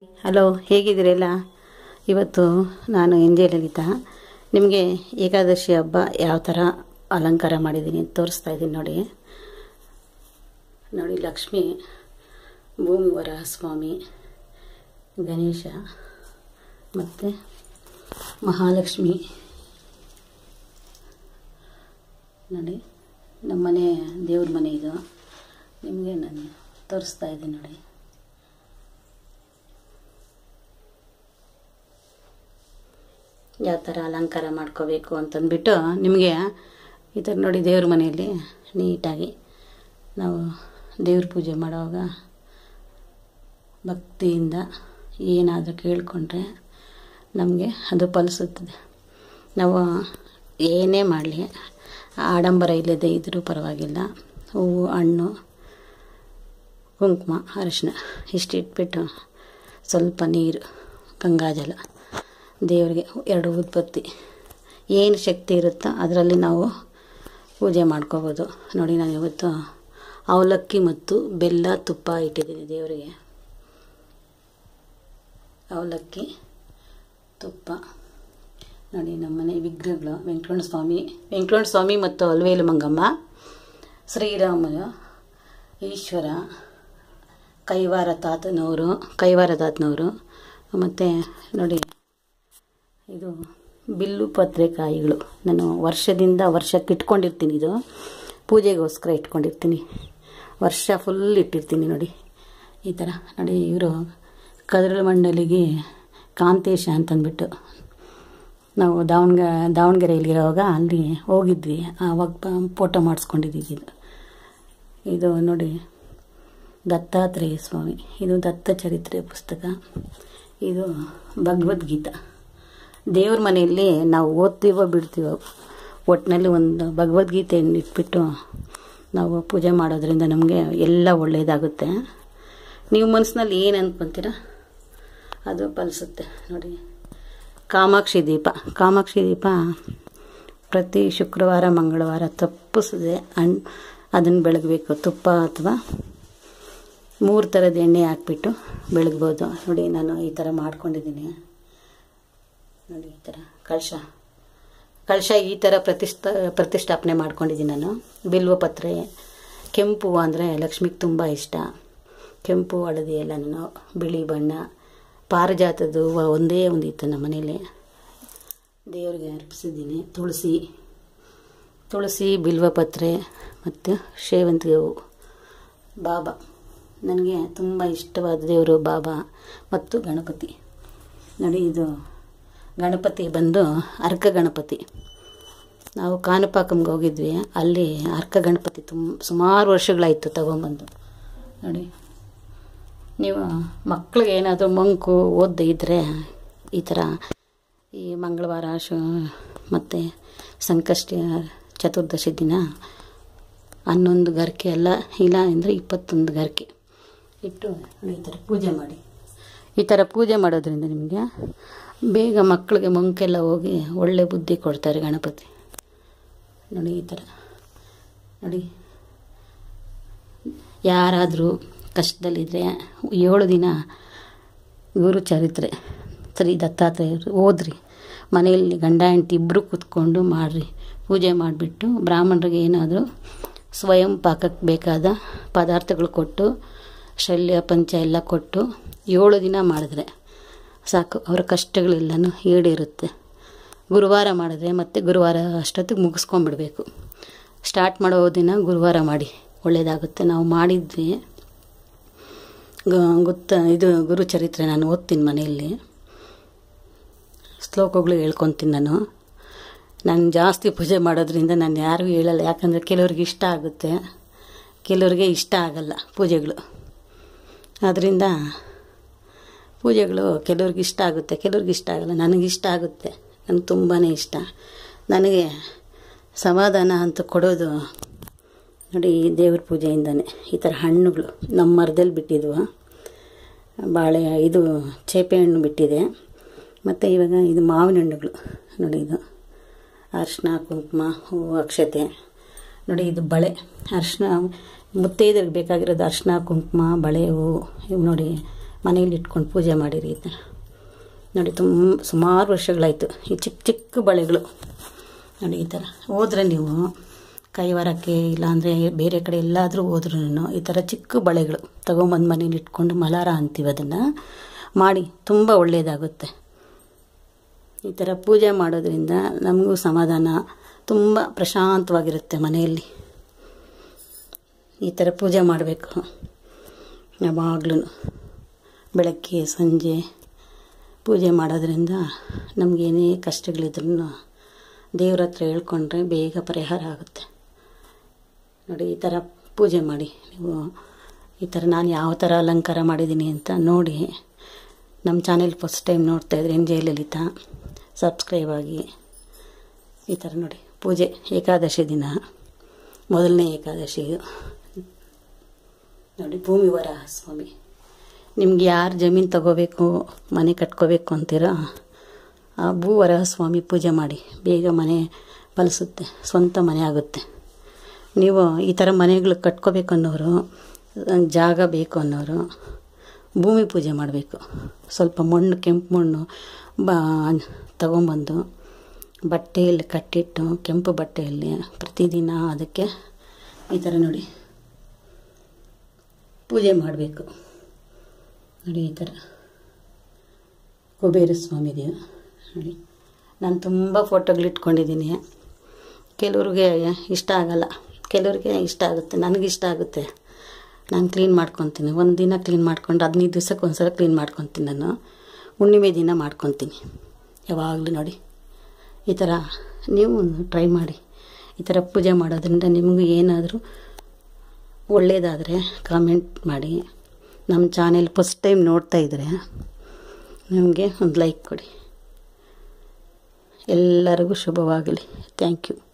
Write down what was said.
hello ಹೇಗಿದ್ದೀರಲ್ಲ ಇವತ್ತು ನಾನು N J Lalitha ನಿಮಗೆ ಏಕಾದಶಿ ಹಬ್ಬ ಯಾವ ಥರ ಅಲಂಕಾರ ಮಾಡಿದ್ದೀನಿ ಅಂತ ತೋರಿಸ್ತಾ ಇದ್ದೀನಿ ನೋಡಿ ನೋಡಿ ಲಕ್ಷ್ಮಿ ಭೂಮಿ ವರಹಸ್ವಾಮಿ ಗಣೇಶ ಮತ್ತು ಮಹಾಲಕ್ಷ್ಮಿ ನೋಡಿ ನಮ್ಮನೆ ದೇವ್ರ ಮನೆ ಇದು ನಿಮಗೆ ನಾನು ತೋರಿಸ್ತಾ ಇದ್ದೀನಿ ನೋಡಿ ಯಾವ ಥರ ಅಲಂಕಾರ ಮಾಡ್ಕೋಬೇಕು ಅಂತಂದ್ಬಿಟ್ಟು ನಿಮಗೆ ಈ ಥರ ನೋಡಿ ದೇವ್ರ ಮನೆಯಲ್ಲಿ ನೀಟಾಗಿ ನಾವು ದೇವ್ರ ಪೂಜೆ ಮಾಡುವಾಗ ಭಕ್ತಿಯಿಂದ ಏನಾದರೂ ಕೇಳಿಕೊಂಡ್ರೆ ನಮಗೆ ಅದು ಫಲಿಸುತ್ತದೆ ನಾವು ಏನೇ ಮಾಡಲಿ ಆಡಂಬರ ಇಲ್ಲದೆ ಇದ್ದರೂ ಪರವಾಗಿಲ್ಲ ಹೂವು ಹಣ್ಣು ಕುಂಕುಮ ಅರಿಶಿನ ಇಷ್ಟು ಇಟ್ಬಿಟ್ಟು ಸ್ವಲ್ಪ ನೀರು ಗಂಗಾಜಲ ದೇವರಿಗೆ ಎರಡು ಉತ್ಪತ್ತಿ ಏನು ಶಕ್ತಿ ಇರುತ್ತೋ ಅದರಲ್ಲಿ ನಾವು ಪೂಜೆ ಮಾಡ್ಕೋಬೋದು ನೋಡಿ ನಾನು ಇವತ್ತು ಅವಲಕ್ಕಿ ಮತ್ತು ಬೆಲ್ಲ ತುಪ್ಪ ಇಟ್ಟಿದ್ದೀನಿ ದೇವರಿಗೆ ಅವಲಕ್ಕಿ ತುಪ್ಪ ನೋಡಿ ನಮ್ಮನೆ ವಿಗ್ರಹಗಳು ವೆಂಕಟರಮಣ ಸ್ವಾಮಿ ವೆಂಕಟರಮಣ ಸ್ವಾಮಿ ಮತ್ತು ಅಲ್ವೇಲು ಮಂಗಮ್ಮ ಶ್ರೀರಾಮನು ಈಶ್ವರ ಕೈವಾರ ತಾತನವರು ಕೈವಾರ ತಾತನವರು ಮತ್ತು ನೋಡಿ ಇದು ಬಿಲ್ಲು ಪತ್ರೆಕಾಯಿಗಳು ನಾನು ವರ್ಷದಿಂದ ವರ್ಷಕ್ಕೆ ಇಟ್ಕೊಂಡಿರ್ತೀನಿ ಇದು ಪೂಜೆಗೋಸ್ಕರ ಇಟ್ಕೊಂಡಿರ್ತೀನಿ ವರ್ಷ ಫುಲ್ ಇಟ್ಟಿರ್ತೀನಿ ನೋಡಿ ಈ ಥರ ನೋಡಿ ಇವರು ಕದರ ಮಂಡಲಿಗೆ ಕಾಂತೇಶ ಅಂತಂದ್ಬಿಟ್ಟು ನಾವು ದಾವಣಗೆ ದಾವಣಗೆರೆಯಲ್ಲಿರೋವಾಗ ಅಲ್ಲಿ ಹೋಗಿದ್ವಿ ಆವಾಗ ಫೋಟೋ ಮಾಡಿಸ್ಕೊಂಡಿದ್ದೀವಿ ಇದು ಇದು ನೋಡಿ ದತ್ತಾತ್ರೇಯ ಸ್ವಾಮಿ ಇದು ದತ್ತ ಚರಿತ್ರೆ ಪುಸ್ತಕ ಇದು ಭಗವದ್ಗೀತಾ ದೇವ್ರ ಮನೆಯಲ್ಲಿ ನಾವು ಓದ್ತೀವೋ ಬಿಡ್ತೀವೋ ಒಟ್ಟಿನಲ್ಲಿ ಒಂದು ಭಗವದ್ಗೀತೆಯನ್ನು ಇಟ್ಬಿಟ್ಟು ನಾವು ಪೂಜೆ ಮಾಡೋದ್ರಿಂದ ನಮಗೆ ಎಲ್ಲ ಒಳ್ಳೆಯದಾಗುತ್ತೆ ನೀವು ಮನಸ್ಸಿನಲ್ಲಿ ಏನು ಅಂದ್ಕೊತೀರ ಅದು ಫಲಿಸುತ್ತೆ ನೋಡಿ ಕಾಮಾಕ್ಷಿ ದೀಪ ಕಾಮಾಕ್ಷಿ ದೀಪ ಪ್ರತಿ ಶುಕ್ರವಾರ ಮಂಗಳವಾರ ತಪ್ಪಿಸದೆ ಹಣ್ಣು ಅದನ್ನು ಬೆಳಗಬೇಕು ತುಪ್ಪ ಅಥವಾ ಮೂರು ಥರದ ಎಣ್ಣೆ ಹಾಕ್ಬಿಟ್ಟು ಬೆಳಗ್ಬೋದು ನೋಡಿ ನಾನು ಈ ಥರ ಮಾಡ್ಕೊಂಡಿದ್ದೀನಿ ನೋಡಿ ಈ ಥರ ಕಳಶ ಕಳಶ ಈ ಥರ ಪ್ರತಿಷ್ಠ ಪ್ರತಿಷ್ಠಾಪನೆ ಮಾಡ್ಕೊಂಡಿದ್ದೀನಿ ನಾನು ಬಿಲ್ವ ಪತ್ರೆ ಕೆಂಪು ಅಂದರೆ ಲಕ್ಷ್ಮಿಗೆ ತುಂಬ ಇಷ್ಟ ಕೆಂಪು ಹಳದಿ ಎಲ್ಲ ನಾನು ಬಿಳಿ ಬಣ್ಣ ಪಾರಿಜಾತದ್ದು ಹೂವು ಒಂದೇ ಒಂದು ಇತ್ತು ನಮ್ಮ ಮನೇಲಿ ದೇವರಿಗೆ ಅರ್ಪಿಸಿದ್ದೀನಿ ತುಳಸಿ ತುಳಸಿ ಬಿಲ್ವಪತ್ರೆ ಮತ್ತು ಸೇವಂತಿಗೆ ಹೂವು ಬಾಬಾ ನನಗೆ ತುಂಬ ಇಷ್ಟವಾದ ದೇವರು ಬಾಬಾ ಮತ್ತು ಗಣಪತಿ ನೋಡಿ ಇದು ಗಣಪತಿ ಬಂದು ಅರ್ಕ ಗಣಪತಿ ನಾವು ಕಾನಪಾಕಂಗೆ ಹೋಗಿದ್ವಿ ಅಲ್ಲಿ ಅರ್ಕ ಗಣಪತಿ ತುಂಬ ಸುಮಾರು ವರ್ಷಗಳಾಯಿತು ತಗೊಂಬಂದು ನೋಡಿ ನೀವು ಮಕ್ಳಿಗೆ ಏನಾದರೂ ಮಂಕು ಓದದೇ ಇದ್ದರೆ ಈ ಥರ ಈ ಮಂಗಳವಾರ ಶು ಮತ್ತು ಸಂಕಷ್ಟಿ ಚತುರ್ದಶಿ ದಿನ ಹನ್ನೊಂದು ಗರ್ಕೆ ಎಲ್ಲ ಇಲ್ಲ ಅಂದರೆ ಇಪ್ಪತ್ತೊಂದು ಗರ್ಕೆ ಇಟ್ಟು ಈ ಥರ ಪೂಜೆ ಮಾಡಿ ಈ ಥರ ಪೂಜೆ ಮಾಡೋದ್ರಿಂದ ನಿಮಗೆ ಬೇಗ ಮಕ್ಕಳಿಗೆ ಮಂಕೆಲ್ಲ ಹೋಗಿ ಒಳ್ಳೆ ಬುದ್ಧಿ ಕೊಡ್ತಾರೆ ಗಣಪತಿ ನೋಡಿ ಈ ಥರ ನೋಡಿ ಯಾರಾದರೂ ಕಷ್ಟದಲ್ಲಿದ್ದರೆ ಏಳು ದಿನ ಗುರು ಚರಿತ್ರೆ ಶ್ರೀ ದತ್ತಾತ್ರೇಯರು ಓದ್ರಿ ಮನೆಯಲ್ಲಿ ಗಂಡ ಹೆಂಡತಿ ಇಬ್ಬರು ಕೂತ್ಕೊಂಡು ಮಾಡಿರಿ ಪೂಜೆ ಮಾಡಿಬಿಟ್ಟು ಬ್ರಾಹ್ಮಣರಿಗೆ ಏನಾದರೂ ಸ್ವಯಂ ಪಾಕಕ್ಕೆ ಬೇಕಾದ ಪದಾರ್ಥಗಳು ಕೊಟ್ಟು ಶಲ್ಯ ಪಂಚ ಎಲ್ಲ ಕೊಟ್ಟು ಏಳು ದಿನ ಮಾಡಿದ್ರೆ ಸಾಕು ಅವರ ಕಷ್ಟಗಳೆಲ್ಲನೂ ಈಡೇರುತ್ತೆ ಗುರುವಾರ ಮಾಡಿದ್ರೆ ಮತ್ತೆ ಗುರುವಾರ ಅಷ್ಟೊತ್ತಿಗೆ ಮುಗಿಸ್ಕೊಂಬಿಡ್ಬೇಕು ಸ್ಟಾರ್ಟ್ ಮಾಡೋ ದಿನ ಗುರುವಾರ ಮಾಡಿ ಒಳ್ಳೆಯದಾಗುತ್ತೆ ನಾವು ಮಾಡಿದ್ವಿ ಗೊತ್ತ ಇದು ಗುರುಚರಿತ್ರೆ ನಾನು ಓದ್ತೀನಿ ಮನೆಯಲ್ಲಿ ಶ್ಲೋಕಗಳು ಹೇಳ್ಕೊತೀನಿ ನಾನು ನಾನು ಜಾಸ್ತಿ ಪೂಜೆ ಮಾಡೋದ್ರಿಂದ ನಾನು ಯಾರಿಗೂ ಹೇಳಲ್ಲ ಯಾಕಂದರೆ ಕೆಲವ್ರಿಗೆ ಇಷ್ಟ ಆಗುತ್ತೆ ಕೆಲವ್ರಿಗೆ ಇಷ್ಟ ಆಗಲ್ಲ ಪೂಜೆಗಳು ಆದ್ದರಿಂದ ಪೂಜೆಗಳು ಕೆಲವ್ರಿಗೆ ಇಷ್ಟ ಆಗುತ್ತೆ ಕೆಲವ್ರಿಗೆ ಇಷ್ಟ ಆಗಲ್ಲ ನನಗೆ ಇಷ್ಟ ಆಗುತ್ತೆ ನನಗೆ ತುಂಬಾ ಇಷ್ಟ ನನಗೆ ಸಮಾಧಾನ ಅಂತ ಕೊಡೋದು ನೋಡಿ ಈ ದೇವ್ರ ಪೂಜೆಯಿಂದನೇ ಈ ಥರ ಹಣ್ಣುಗಳು ನಮ್ಮ ಮರದಲ್ಲಿ ಬಿಟ್ಟಿದ್ವು ಬಾಳೆ ಇದು ಚೇಪೆ ಹಣ್ಣು ಬಿಟ್ಟಿದೆ ಮತ್ತು ಇವಾಗ ಇದು ಮಾವಿನ ಹಣ್ಣುಗಳು ನೋಡಿ ಇದು ಅರಿಶಿನ ಕುಂಕುಮ ಹೂವು ಅಕ್ಷತೆ ನೋಡಿ ಇದು ಬಳೆ ಅರಿಶಿನ ಮುತ್ತೈದರಿಗೆ ಬೇಕಾಗಿರೋದು ಅರಿಶಿನ ಕುಂಕುಮ ಬಳೆ ಹೂವು ಇವು ನೋಡಿ ಮನೇಲಿ ಇಟ್ಕೊಂಡು ಪೂಜೆ ಮಾಡಿರಿ ಇದನ್ನ ನೋಡಿ ತುಂಬ ಸುಮಾರು ವರ್ಷಗಳಾಯಿತು ಈ ಚಿಕ್ಕ ಚಿಕ್ಕ ಬಳೆಗಳು ನೋಡಿ ಈ ಥರ ಹೋದ್ರೆ ನೀವು ಕೈವಾರಕ್ಕೆ ಇಲ್ಲಾಂದರೆ ಬೇರೆ ಕಡೆ ಎಲ್ಲಾದರೂ ಹೋದ್ರೂ ಈ ಥರ ಚಿಕ್ಕ ಬಳೆಗಳು ತೊಗೊಂಬಂದು ಮನೇಲಿ ಇಟ್ಕೊಂಡು ಮಲಾರ ಅಂತೀವಿ ಅದನ್ನು ಮಾಡಿ ತುಂಬ ಒಳ್ಳೆಯದಾಗುತ್ತೆ ಈ ಥರ ಪೂಜೆ ಮಾಡೋದ್ರಿಂದ ನಮಗೂ ಸಮಾಧಾನ ತುಂಬ ಪ್ರಶಾಂತವಾಗಿರುತ್ತೆ ಮನೆಯಲ್ಲಿ ಈ ಥರ ಪೂಜೆ ಮಾಡಬೇಕು ಯಾವಾಗಲೂ ಬೆಳಗ್ಗೆ ಸಂಜೆ ಪೂಜೆ ಮಾಡೋದ್ರಿಂದ ನಮಗೇನೇ ಕಷ್ಟಗಳಿದ್ರೂ ದೇವ್ರ ಹತ್ರ ಹೇಳ್ಕೊಂಡ್ರೆ ಬೇಗ ಪರಿಹಾರ ಆಗುತ್ತೆ ನೋಡಿ ಈ ಥರ ಪೂಜೆ ಮಾಡಿ ನೀವು ಈ ಥರ ನಾನು ಯಾವ ಥರ ಅಲಂಕಾರ ಮಾಡಿದ್ದೀನಿ ಅಂತ ನೋಡಿ ನಮ್ಮ ಚಾನೆಲ್ ಫಸ್ಟ್ ಟೈಮ್ ನೋಡ್ತಾ ಇದ್ರೆ ಎನ್ ಜಯಲಲಿತಾ ಸಬ್ಸ್ಕ್ರೈಬ್ ಆಗಿ ಈ ಥರ ನೋಡಿ ಪೂಜೆ ಏಕಾದಶಿ ದಿನ ಮೊದಲನೇ ಏಕಾದಶಿ ನೋಡಿ ಭೂಮಿ ವರಹ ಸ್ವಾಮಿ ನಿಮ್ಗೆ ಯಾರು ಜಮೀನು ತಗೋಬೇಕು ಮನೆ ಕಟ್ಕೋಬೇಕು ಅಂತೀರೋ ಆ ಭೂ ವರಹ ಸ್ವಾಮಿ ಪೂಜೆ ಮಾಡಿ ಬೇಗ ಮನೆ ಫಲಿಸುತ್ತೆ ಸ್ವಂತ ಮನೆ ಆಗುತ್ತೆ ನೀವು ಈ ಥರ ಮನೆಗಳು ಕಟ್ಕೋಬೇಕು ಅನ್ನೋರು ಜಾಗ ಬೇಕು ಅನ್ನೋರು ಭೂಮಿ ಪೂಜೆ ಮಾಡಬೇಕು ಸ್ವಲ್ಪ ಮಣ್ಣು ಕೆಂಪು ಮಣ್ಣು ಬಾ ತಗೊಂಬಂದು ಬಟ್ಟೆಯಲ್ಲಿ ಕಟ್ಟಿಟ್ಟು ಕೆಂಪು ಬಟ್ಟೆಯಲ್ಲಿ ಪ್ರತಿದಿನ ಅದಕ್ಕೆ ಈ ಥರ ನೋಡಿ ಪೂಜೆ ಮಾಡಬೇಕು ನೋಡಿ ಈ ಥರ ಕುಬೇರ ಸ್ವಾಮಿದು ನೋಡಿ ನಾನು ತುಂಬ ಫೋಟೋಗಳು ಇಟ್ಕೊಂಡಿದ್ದೀನಿ ಕೆಲವ್ರಿಗೆ ಇಷ್ಟ ಆಗಲ್ಲ ಕೆಲವ್ರಿಗೆ ಇಷ್ಟ ಆಗುತ್ತೆ ನನಗೆ ಇಷ್ಟ ಆಗುತ್ತೆ ನಾನು ಕ್ಲೀನ್ ಮಾಡ್ಕೊತೀನಿ ಒಂದು ದಿನ ಕ್ಲೀನ್ ಮಾಡ್ಕೊಂಡು ಹದಿನೈದು ದಿವ್ಸಕ್ಕೆ ಒಂದು ಸಲ ಕ್ಲೀನ್ ಮಾಡ್ಕೊತೀನಿ ನಾನು ಹುಣ್ಣಿಮೆ ದಿನ ಮಾಡ್ಕೊತೀನಿ ಯಾವಾಗಲೂ ನೋಡಿ ಈ ಥರ ನೀವು ಟ್ರೈ ಮಾಡಿ ಈ ಥರ ಪೂಜೆ ಮಾಡೋದ್ರಿಂದ ನಿಮಗೂ ಏನಾದರೂ ಒಳ್ಳೆಯದಾದರೆ ಕಾಮೆಂಟ್ ಮಾಡಿ ನಮ್ಮ ಚಾನೆಲ್ ಫಸ್ಟ್ ಟೈಮ್ ನೋಡ್ತಾ ಇದ್ದರೆ ನಮಗೆ ಒಂದು ಲೈಕ್ ಕೊಡಿ ಎಲ್ಲರಿಗೂ ಶುಭವಾಗಲಿ ಥ್ಯಾಂಕ್ ಯು